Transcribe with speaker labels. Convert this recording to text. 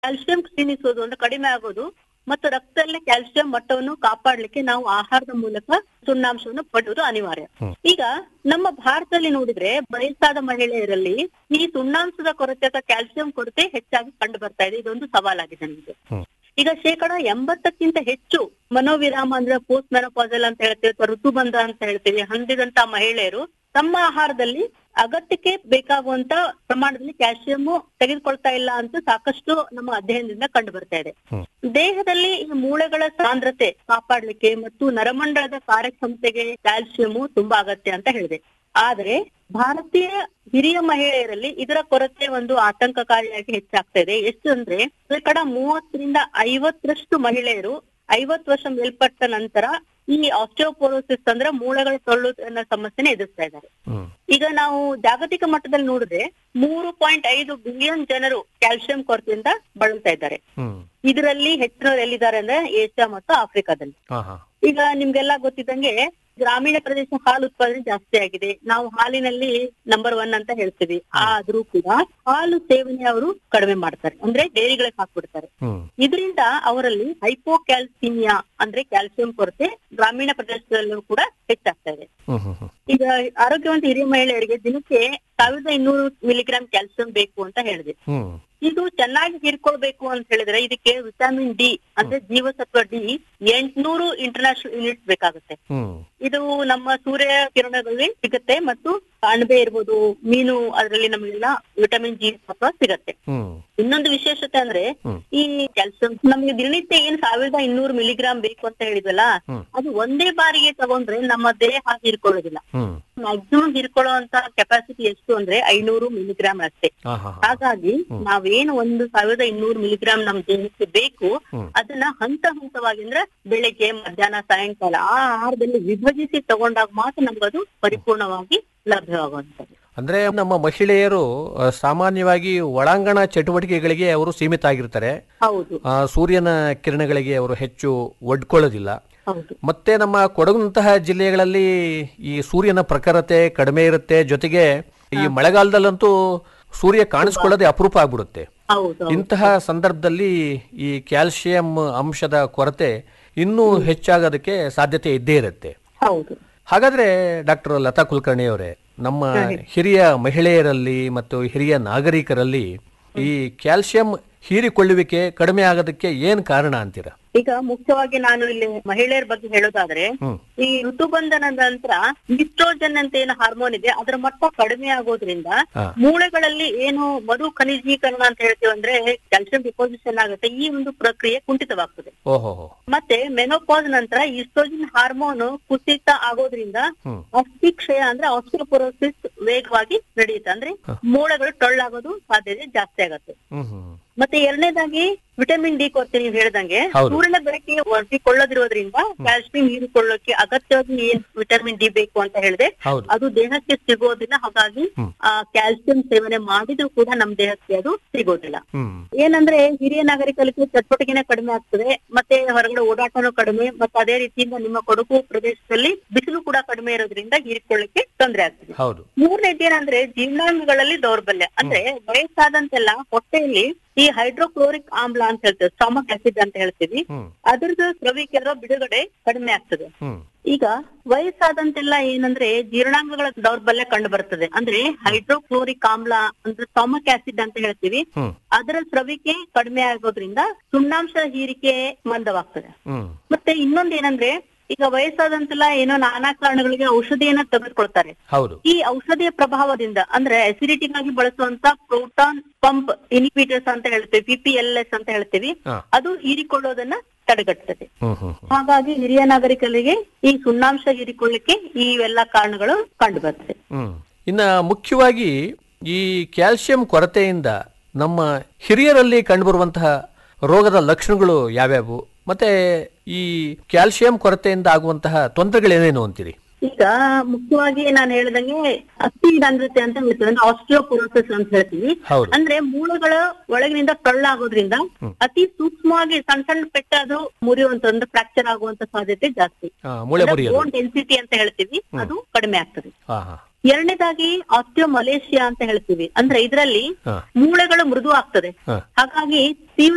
Speaker 1: Calcium ಕ್ಷೀಣಿಸೋದು ಅಂದ್ರೆ ಕಡಿಮೆ ಆಗೋದು ಮತ್ತು ರಕ್ತದಲ್ಲಿ ಕ್ಯಾಲ್ಸಿಯಂ ಮಟ್ಟವನ್ನು ಕಾಪಾಡಲಿಕ್ಕೆ ನಾವು ಆಹಾರದ ಮೂಲಕ ಸುಣ್ಣಾಂಶವನ್ನು ಪಡೆಯುವುದು ಅನಿವಾರ್ಯ
Speaker 2: ಹ್ಮ್.
Speaker 1: ಈಗ ನಮ್ಮ ಭಾರತದಲ್ಲಿ ನೋಡಿದ್ರೆ ವಯಸ್ಸಾದ ಮಹಿಳೆಯರಲ್ಲಿ ಈ ಸುಣ್ಣಾಂಶದ ಕೊರತೆ ಅಥವಾ ಕ್ಯಾಲ್ಸಿಯಂ ಕೊರತೆ ಹೆಚ್ಚಾಗಿ ಕಂಡು ಬರ್ತಾ ಇದೆ ಇದೊಂದು ಸವಾಲಾಗಿದೆ ನಮಗೆ
Speaker 2: ಹ್ಮ್.
Speaker 1: ಈಗ ಶೇಕಡ ಎಂಬತ್ತಕ್ಕಿಂತ ಹೆಚ್ಚು ಮನೋವಿರಾಮ ಅಂದ್ರೆ ಪೋಸ್ಟ್ ಮೆನೋಪಾಸಲ್ ಅಂತ ಹೇಳ್ತೀವಿ ಅಥವಾ ಋತುಬಂಧ ಅಂತ ಹೇಳ್ತೀವಿ ಹೊಂದಿದಂತ ಮಹಿಳೆಯರು ತಮ್ಮ ಆಹಾರದಲ್ಲಿ ಅಗತ್ಯಕ್ಕೆ ಬೇಕಾಗುವಂತ ಪ್ರಮಾಣದಲ್ಲಿ ಕ್ಯಾಲ್ಸಿಯಂ ತೆಗೆದುಕೊಳ್ತಾ ಇಲ್ಲ ಅಂತ ಸಾಕಷ್ಟು ನಮ್ಮ ಅಧ್ಯಯನದಿಂದ ಕಂಡು ಬರ್ತಾ ಇದೆ
Speaker 2: ಹ್ಮ್.
Speaker 1: ದೇಹದಲ್ಲಿ ಈ ಮೂಳೆಗಳ ಸಾಂದ್ರತೆ ಕಾಪಾಡ್ಲಿಕ್ಕೆ ಮತ್ತು ನರಮಂಡಲದ ಕಾರ್ಯಕ್ಷಮತೆಗೆ ಕ್ಯಾಲ್ಸಿಯಂ ತುಂಬಾ ಅಗತ್ಯ ಅಂತ ಹೇಳಿದೆ ಆದ್ರೆ ಭಾರತೀಯ ಹಿರಿಯ ಮಹಿಳೆಯರಲ್ಲಿ ಇದರ ಕೊರತೆ ಒಂದು ಆತಂಕಕಾರಿಯಾಗಿ ಹೆಚ್ಚಾಗ್ತಾ ಇದೆ ಎಷ್ಟು ಅಂದ್ರೆ ಶೇಕಡ ಮೂವತ್ತರಿಂದ ಐವತ್ತರಷ್ಟು ಮಹಿಳೆಯರು ಐವತ್ತು ವರ್ಷ ಮೇಲ್ಪಟ್ಟ ನಂತರ ಈ ಆಸ್ಟಿಯೋಪೋರೋಸಿಸ್ ಅಂದ್ರೆ ಮೂಳೆಗಳ ಸೊಳ್ಳು ಅನ್ನೋ ಸಮಸ್ಯೆನ ಎದುರಿಸ್ತಾ ಇದ್ದಾರೆ
Speaker 2: ಹ್ಮ್
Speaker 1: ಈಗ ನಾವು ಜಾಗತಿಕ ಮಟ್ಟದಲ್ಲಿ ನೋಡಿದ್ರೆ ಮೂರು ಪಾಯಿಂಟ್ ಐದು ಬಿಲಿಯನ್ ಜನರು ಕ್ಯಾಲ್ಸಿಯಂ ಕೊರತೆಯಿಂದ ಬಳಲ್ತಾ ಇದ್ದಾರೆ
Speaker 2: ಹ್ಮ್
Speaker 1: ಇದರಲ್ಲಿ ಹೆಚ್ಚಿನವರು ಎಲ್ಲಿದ್ದಾರೆ ಅಂದ್ರೆ ಏಷ್ಯಾ ಮತ್ತು ಆಫ್ರಿಕಾದಲ್ಲಿ
Speaker 2: ಹಾ ಹಾ
Speaker 1: ಈಗ ನಿಮ್ಗೆಲ್ಲ ಗೊತ್ತಿದ್ದಂಗೆ ಗ್ರಾಮೀಣ ಪ್ರದೇಶ ಹಾಲು ಉತ್ಪಾದನೆ ಜಾಸ್ತಿ ಆಗಿದೆ ನಾವು ಹಾಲಿನಲ್ಲಿ ನಂಬರ್ ಒನ್ ಅಂತ ಹೇಳ್ತೀವಿ ಆದ್ರೂ ಕೂಡ ಹಾಲು ಸೇವನೆ ಅವರು ಕಡಿಮೆ ಮಾಡ್ತಾರೆ ಅಂದ್ರೆ ಡೈರಿಗಳಿಗೆ ಹಾಕ್ಬಿಡ್ತಾರೆ
Speaker 2: ಹ್ಮ್
Speaker 1: ಇದರಿಂದ ಅವರಲ್ಲಿ ಹೈಪೋಕ್ಯಾಲ್ಸಿಮಿಯಾ ಅಂದ್ರೆ ಕ್ಯಾಲ್ಸಿಯಂ ಕೊರತೆ ಗ್ರಾಮೀಣ ಪ್ರದೇಶದಲ್ಲೂ ಕೂಡ ಹೆಚ್ಚಾಗ್ತಾ ಇದೆ
Speaker 2: ಹ್ಮ್ ಹ್ಮ್ ಹ್ಮ್
Speaker 1: ಈಗ ಆರೋಗ್ಯವಂತ ಹಿರಿಯ ಮಹಿಳೆಯರಿಗೆ ದಿನಕ್ಕೆ ಸಾವಿರದ ಇನ್ನೂರು ಮಿಲಿಗ್ರಾಂ ಕ್ಯಾಲ್ಸಿಯಂ ಬೇಕು ಅಂತ ಹೇಳಿದೆ
Speaker 2: ಹ್ಮ್
Speaker 1: ಇದು ಚೆನ್ನಾಗಿ ಹೀರ್ಕೊಳ್ಬೇಕು ಅಂತ ಹೇಳಿದ್ರೆ ಇದಕ್ಕೆ ವಿಟಮಿನ್ ಡಿ ಅಂದ್ರೆ ಜೀವಸತ್ವ ಡಿ ಎಂಟ್ನೂರು ಇಂಟರ್ನ್ಯಾಷನಲ್ ಯೂನಿಟ್ ಬೇಕಾಗುತ್ತೆ
Speaker 2: ಹ್ಮ್
Speaker 1: ಇದು ನಮ್ಮ ಸೂರ್ಯ ಕಿರಣಗಳಲ್ಲಿ ಸಿಗುತ್ತೆ ಮತ್ತು ಅಣಬೆ ಇರ್ಬೋದು ಮೀನು ಅದರಲ್ಲಿ ನಮಗೆಲ್ಲ ವಿಟಮಿನ್ ಜಿ ಸತ್ವ ಸಿಗತ್ತೆ
Speaker 2: ಹ್ಮ್
Speaker 1: ಇನ್ನೊಂದು ವಿಶೇಷತೆ ಅಂದ್ರೆ
Speaker 2: ಹ್ಮ್.
Speaker 1: ಈ ಕ್ಯಾಲ್ಸಿಯಂ ನಮಗೆ ದಿನನಿತ್ಯ ಏನ್ ಸಾವಿರದ ಇನ್ನೂರು ಮಿಲಿಗ್ರಾಂ ಬೇಕು ಅಂತ ಹೇಳಿದ್ವಲ್ಲ
Speaker 2: ಹ್ಮ್.
Speaker 1: ಅದು ಒಂದೇ ಬಾರಿಗೆ ತಗೊಂಡ್ರೆ ನಮ್ಮ ದೇಹ ಹೀರ್ಕೊಳ್ಳೋದಿಲ್ಲ
Speaker 2: ಹ್ಮ್
Speaker 1: ಮ್ಯಾಕ್ಸಿಮಮ್ ಹೀರ್ಕೊಳ್ಳುವಂತ ಕೆಪಾಸಿಟಿ ಎಷ್ಟು ಅಂದ್ರೆ ಐನೂರು ಮಿಲಿಗ್ರಾಂ ಅಷ್ಟೇ
Speaker 2: ಹಾ ಹಾ ಹಾ
Speaker 1: ಹಾಗಾಗಿ ನಾವೇನು ಒಂದು ಸಾವಿರದ ಇನ್ನೂರು ಮಿಲಿಗ್ರಾಂ ನಮ್ ದೇಹಕ್ಕೆ ಬೇಕು
Speaker 2: ಹ್ಮ್.
Speaker 1: ಅದನ್ನ ಹಂತ ಹಂತವಾಗಿ ಅಂದ್ರೆ ಬೆಳಿಗ್ಗೆ ಮಧ್ಯಾಹ್ನ ಸಾಯಂಕಾಲ ಆ ಆಹಾರದಲ್ಲಿ ವಿಭಜಿಸಿ ತಗೊಂಡಾಗ ಮಾತ್ರ ನಮ್ಗದು ಪರಿಪೂರ್ಣವಾಗಿ ಲಭ್ಯವಾಗುವಂತದ್ದು
Speaker 2: ಅಂದ್ರೆ ನಮ್ಮ ಮಹಿಳೆಯರು ಆ, ಸಾಮಾನ್ಯವಾಗಿ ಒಳಾಂಗಣ ಚಟುವಟಿಕೆಗಳಿಗೆ ಅವರು ಸೀಮಿತ ಆಗಿರ್ತಾರೆ
Speaker 1: ಹೌದು
Speaker 2: ಆ, ಸೂರ್ಯನ ಕಿರಣಗಳಿಗೆ ಅವರು ಹೆಚ್ಚು ಒಡ್ಕೊಳ್ಳೋದಿಲ್ಲ
Speaker 1: ಹೌದು
Speaker 2: ಮತ್ತೆ ನಮ್ಮ ಕೊಡಗುನಂತಹ ಜಿಲ್ಲೆಗಳಲ್ಲಿ ಈ ಸೂರ್ಯನ ಪ್ರಖರತೆ ಕಡಿಮೆ ಇರುತ್ತೆ ಜೊತೆಗೆ ಈ ಮಳೆಗಾಲದಲ್ಲಂತೂ ಸೂರ್ಯ ಕಾಣಿಸ್ಕೊಳ್ಳೋದೇ ಅಪರೂಪ ಆಗ್ಬಿಡುತ್ತೆ
Speaker 1: ಹೌದು
Speaker 2: ಇಂತಹ ಸಂದರ್ಭದಲ್ಲಿ ಈ ಕ್ಯಾಲ್ಸಿಯಂ ಅಂಶದ ಕೊರತೆ ಇನ್ನೂ ಹೆಚ್ಚಾಗೋದಕ್ಕೆ ಸಾಧ್ಯತೆ ಇದ್ದೇ ಇರುತ್ತೆ
Speaker 1: ಹೌದು
Speaker 2: ಹಾಗಾದ್ರೆ ಡಾಕ್ಟರ್ ಲತಾ ಕುಲಕರ್ಣಿ ಅವರೇ ನಮ್ಮ ಹಿರಿಯ ಮಹಿಳೆಯರಲ್ಲಿ ಮತ್ತು ಹಿರಿಯ ನಾಗರಿಕರಲ್ಲಿ ಈ ಕ್ಯಾಲ್ಸಿಯಂ ಹೀರಿಕೊಳ್ಳುವಿಕೆ ಕಡಿಮೆ ಆಗೋದಕ್ಕೆ ಏನ್ ಕಾರಣ ಅಂತೀರಾ
Speaker 1: ಈಗ ಮುಖ್ಯವಾಗಿ ನಾನು ಇಲ್ಲಿ ಮಹಿಳೆಯರ ಬಗ್ಗೆ ಹೇಳೋದಾದ್ರೆ
Speaker 2: ಹ್ಮ್
Speaker 1: ಈ ಋತುಬಂಧನದ ನಂತರ ಈಸ್ಟ್ರೋಜನ್ ಅಂತ ಏನು ಹಾರ್ಮೋನ್ ಇದೆ ಅದರ ಮಟ್ಟ ಕಡಿಮೆ ಆಗೋದ್ರಿಂದ
Speaker 2: ಹಾ.
Speaker 1: ಮೂಳೆಗಳಲ್ಲಿ ಏನು ಮರು ಖನಿಜೀಕರಣ ಅಂತ ಹೇಳ್ತೀವಿ ಅಂದ್ರೆ ಕ್ಯಾಲ್ಸಿಯಂ ಡಿಪೋಸಿಷನ್ ಆಗುತ್ತೆ ಈ ಒಂದು ಪ್ರಕ್ರಿಯೆ ಕುಂಠಿತವಾಗ್ತದೆ
Speaker 2: ಓಹೋ
Speaker 1: ಮತ್ತೆ ಮೆನೋಪಾಸ್ ನಂತರ ಈಸ್ಟ್ರೋಜನ್ ಹಾರ್ಮೋನ್ ಕುಸಿತ ಆಗೋದ್ರಿಂದ
Speaker 2: ಹ್ಮ್
Speaker 1: ಅಸ್ಥಿಕ್ಷಯ ಅಂದ್ರೆ ಆಸ್ಟಿಯೋಪೊರೋಸಿಸ್ ವೇಗವಾಗಿ ನಡೆಯುತ್ತೆ ಅಂದ್ರೆ ಮೂಳೆಗಳು ಟೊಳ್ಳಾಗೋದು ಸಾಧ್ಯತೆ ಜಾಸ್ತಿ ಆಗತ್ತೆ
Speaker 2: ಹ್ಮ್ ಹ್ಮ್
Speaker 1: ಮತ್ತೆ ಎರಡನೇದಾಗಿ ವಿಟಮಿನ್ ಡಿ ಕೊರತೆ ನೀವು ಹೇಳ್ದಂಗೆ
Speaker 2: ಹೌದು.
Speaker 1: ಸೂರ್ಯನ ಬೆಳಕಿಗೆ ಒಡ್ಡಿಕೊಳ್ಳದಿರೋದ್ರಿಂದ ಕ್ಯಾಲ್ಸಿಯಂ ಹೀರಿಕೊಳ್ಳೋಕೆ ಅಗತ್ಯವಾಗಿ ಏನ್ ವಿಟಮಿನ್ ಡಿ ಬೇಕು ಅಂತ ಹೇಳಿದೆ
Speaker 2: ಹೌದು
Speaker 1: ಅದು ದೇಹಕ್ಕೆ ಸಿಗೋದಿಲ್ಲ ಹಾಗಾಗಿ
Speaker 2: ಹ್ಮ್.
Speaker 1: ಆ ಕ್ಯಾಲ್ಸಿಯಂ ಸೇವನೆ ಮಾಡಿದ್ರು ಕೂಡ ನಮ್ ದೇಹಕ್ಕೆ ಅದು ಸಿಗೋದಿಲ್ಲ
Speaker 2: ಹ್ಮ್
Speaker 1: ಏನಂದ್ರೆ ಹಿರಿಯ ನಾಗರಿಕರಿಗೆ ಚಟುವಟಿಕೆನೇ ಕಡಿಮೆ ಆಗ್ತದೆ ಮತ್ತೆ ಹೊರಗಡೆ ಓಡಾಟನೂ ಕಡಿಮೆ ಮತ್ತೆ ಅದೇ ರೀತಿಯಿಂದ ನಿಮ್ಮ ಕೊಡಗು ಪ್ರದೇಶದಲ್ಲಿ ಬಿಸಿಲು ಕೂಡ ಕಡಿಮೆ ಇರೋದ್ರಿಂದ ಹೀರಿಕೊಳ್ಳಿಕ್ಕೆ ತೊಂದರೆ ಆಗ್ತದೆ
Speaker 2: ಹೌದು
Speaker 1: ಮೂರನೇದು ಏನಂದ್ರೆ ಜೀರ್ಣಾಂಗಗಳಲ್ಲಿ ದೌರ್ಬಲ್ಯ ಅಂದ್ರೆ ವಯಸ್ಸಾದಂತೆಲ್ಲ ಹೊಟ್ಟೆಯಲ್ಲಿ ಈ ಹೈಡ್ರೋಕ್ಲೋರಿಕ್ ಆಮ್ಲ ಅಂತ ಹೇಳ್ತೇವೆ ಸ್ಟಾಮಕ್ ಆಸಿಡ್ ಅಂತ ಹೇಳ್ತೀವಿ
Speaker 2: ಹ್ಮ್
Speaker 1: ಅದ್ರದ್ದು ಸ್ರವಿಕೆ ಅಥವಾ ಬಿಡುಗಡೆ ಕಡಿಮೆ ಆಗ್ತದೆ
Speaker 2: ಹ್ಮ್
Speaker 1: ಈಗ ವಯಸ್ಸಾದಂತೆಲ್ಲ ಏನಂದ್ರೆ ಜೀರ್ಣಾಂಗಗಳ ದೌರ್ಬಲ್ಯ ಕಂಡು ಬರ್ತದೆ ಅಂದ್ರೆ ಹೈಡ್ರೋಕ್ಲೋರಿಕ್ ಆಮ್ಲ ಅಂದ್ರೆ ಸ್ಟಾಮಕ್ ಆಸಿಡ್ ಅಂತ ಹೇಳ್ತೀವಿ
Speaker 2: ಹ್ಮ್
Speaker 1: ಅದರ ಸ್ರವಿಕೆ ಕಡಿಮೆ ಆಗೋದ್ರಿಂದ ಸುಣ್ಣಾಂಶ ಹೀರಿಕೆ ಮಂದವಾಗ್ತದೆ
Speaker 2: ಹ್ಮ್
Speaker 1: ಮತ್ತೆ ಇನ್ನೊಂದ್ ಏನಂದ್ರೆ ಈಗ ವಯಸ್ಸಾದಂತೆಲ್ಲ ಏನೋ ನಾನಾ ಕಾರಣಗಳಿಗೆ ಔಷಧಿಯನ್ನ ತೆಗೆದುಕೊಳ್ತಾರೆ
Speaker 2: ಹೌದು
Speaker 1: ಈ ಔಷಧಿಯ ಪ್ರಭಾವದಿಂದ ಅಂದ್ರೆ ಅಸಿಡಿಟಿಗಾಗಿ ಬಳಸುವಂತ ಪ್ರೋಟಾನ್ ಪಂಪ್ ಇನಿಬಿಟರ್ಸ್ ಅಂತ ಹೇಳ್ತೀವಿ ಪಿ ಪಿ ಎಲ್ ಎಸ್ ಅಂತ ಹೇಳ್ತೀವಿ
Speaker 2: ಹಾ.
Speaker 1: ಅದು ಹೀರಿಕೊಳ್ಳೋದನ್ನ ತಡೆಗಟ್ಟುತ್ತದೆ
Speaker 2: ಹ್ಮ್ ಹ್ಮ್ ಹ್ಮ್.
Speaker 1: ಹಾಗಾಗಿ ಹಿರಿಯ ನಾಗರಿಕರಿಗೆ ಈ ಸುಣ್ಣಾಂಶ ಹೀರಿಕೊಳ್ಳಿಕ್ಕೆ ಇವೆಲ್ಲ ಕಾರಣಗಳು ಕಂಡು ಬರ್ತದೆ
Speaker 2: ಹ್ಮ್ ಇನ್ನ ಮುಖ್ಯವಾಗಿ ಈ ಕ್ಯಾಲ್ಸಿಯಂ ಕೊರತೆಯಿಂದ ನಮ್ಮ ಹಿರಿಯರಲ್ಲಿ ಕಂಡುಬರುವಂತಹ ರೋಗದ ಲಕ್ಷಣಗಳು ಯಾವ್ಯಾವು ಮತ್ತೆ ಈ ಕ್ಯಾಲ್ಸಿಯಂ ಕೊರತೆಯಿಂದ ಆಗುವಂತಹ ತೊಂದರೆಗಳೇನೇನು ಅಂತೀರಿ
Speaker 1: ಈಗ ಮುಖ್ಯವಾಗಿ ನಾನು ಹೇಳ್ದಂಗೆ ಅಸ್ಥಿ ರಂಧ್ರತೆ ಅಂತ ಹೇಳ್ತೀವಿ ಅಂದ್ರೆ ಆಸ್ಟಿಯೋಪೊರೋಸಿಸ್ ಅಂತ ಹೇಳ್ತೀವಿ
Speaker 2: ಹೌದು
Speaker 1: ಅಂದ್ರೆ ಮೂಳೆಗಳ ಒಳಗಿನಿಂದ ಟೊಳ್ಳಾಗೋದ್ರಿಂದ ಅತಿ ಸೂಕ್ಷ್ಮವಾಗಿ ಸಣ್ಣ ಸಣ್ಣ ಪೆಟ್ಟ ಅದು ಮುರಿಯುವಂತ ಅಂದ್ರೆ ಫ್ರಾಕ್ಚರ್ ಆಗುವಂತ ಸಾಧ್ಯತೆ ಜಾಸ್ತಿ
Speaker 2: ಆ, ಮೂಳೆ ಮುರಿಯೋದು
Speaker 1: ಬೋನ್ ಡೆನ್ಸಿಟಿ ಅಂತ ಹೇಳ್ತೀವಿ ಅದು ಕಡಿಮೆ ಆಗ್ತದೆ
Speaker 2: ಹಾ ಹಾ
Speaker 1: ಎರಡನೇದಾಗಿ ಆಸ್ಟಿಯೋಮಲೇಷಿಯಾ ಅಂತ ಹೇಳ್ತೀವಿ ಅಂದ್ರೆ ಇದರಲ್ಲಿ
Speaker 2: ಹಾ
Speaker 1: ಮೂಳೆಗಳು ಮೃದು ಆಗ್ತದೆ
Speaker 2: ಹಾ
Speaker 1: ಹಾಗಾಗಿ ತೀವ್ರ